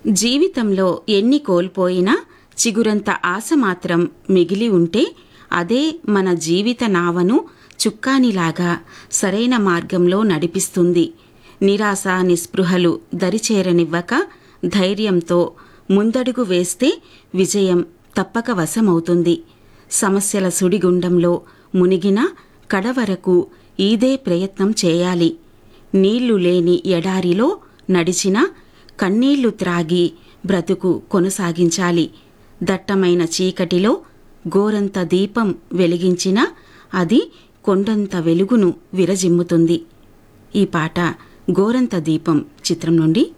జీవితంలో ఎన్ని కోల్పోయినా చిగురంత ఆశ మాత్రం మిగిలి ఉంటే అదే మన జీవిత నావను చుక్కానిలాగా సరైన మార్గంలో నడిపిస్తుంది నిరాశ నిస్పృహలు దరిచేరనివ్వక ధైర్యంతో ముందడుగు వేస్తే విజయం తప్పక వశమవుతుంది సమస్యల సుడిగుండంలో మునిగిన కడవరకు ఈదే ప్రయత్నం చేయాలి నీళ్లు లేని ఎడారిలో నడిచిన కన్నీళ్లు త్రాగి బ్రతుకు కొనసాగించాలి దట్టమైన చీకటిలో గోరంత దీపం వెలిగించిన అది కొండంత వెలుగును విరజిమ్ముతుంది ఈ పాట గోరంత దీపం చిత్రం నుండి